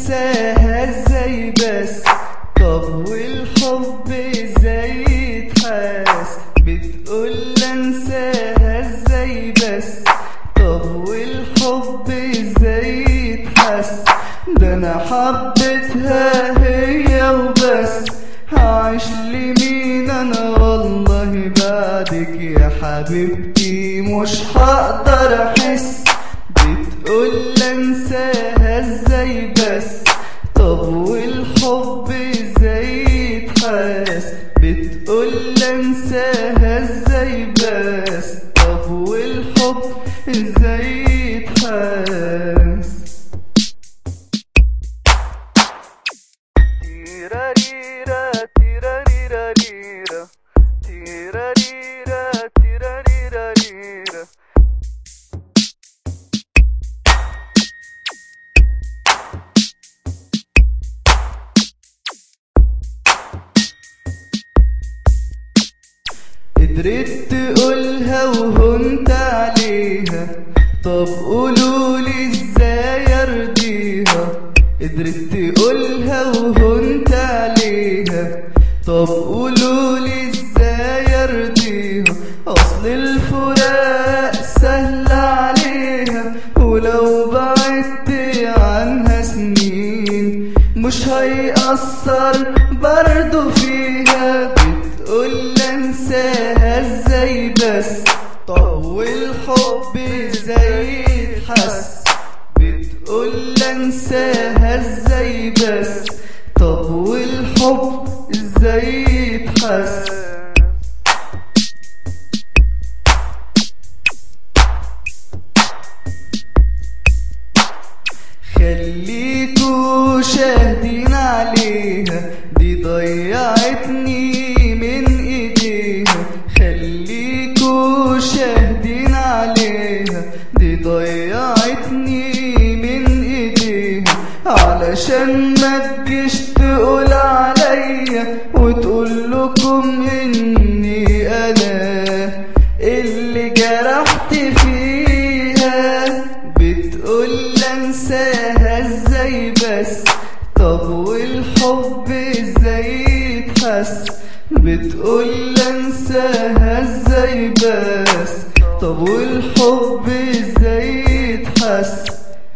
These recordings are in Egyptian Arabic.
انساها ازاي بس طب والحب ازاي يتحاس بتقول انساها ازاي بس طب والحب ازاي يتحس ده انا حبيتها هي وبس هعيش لمين انا والله بعدك يا حبيبتي مش هقدر احس بتقول انساها ازاي بس طب والحب ازاي يتحس بتقول انساها ازاي بس طب والحب ازاي يتحس تيراريرا تيراريرا ريرا تيراريرا تيراريرا ريرا قدرت تقولها وهنت عليها طب قولولي ازاي ارضيها قدرت تقولها وهنت عليها طب قولولي ازاي ارضيها اصل الفراق سهل عليها ولو بعدت عنها سنين مش هيأثر برضو فيها بتقول انساها ازاي بس طب والحب ازاي يتحس بتقول انساها ازاي بس طب والحب ازاي يتحس خليكوا شاهدين عليها دي ضيعتني من ايديها خليكوا شاهدين عليها دي ضيعتني من ايديها علشان ما تجيش تقول عليا وتقول لكم اني انا اللي جرحت فيها بتقول انساها ازاي بس طب والحب ازاي يتحس بتقول انساها ازاي بس طب والحب ازاي يتحس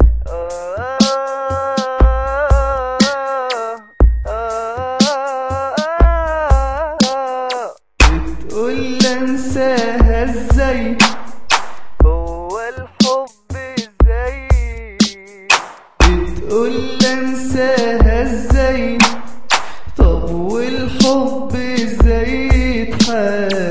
بتقول انساها ازاي هو الحب ازاي بتقول انساها ازاي طب والحب ازاي يتحس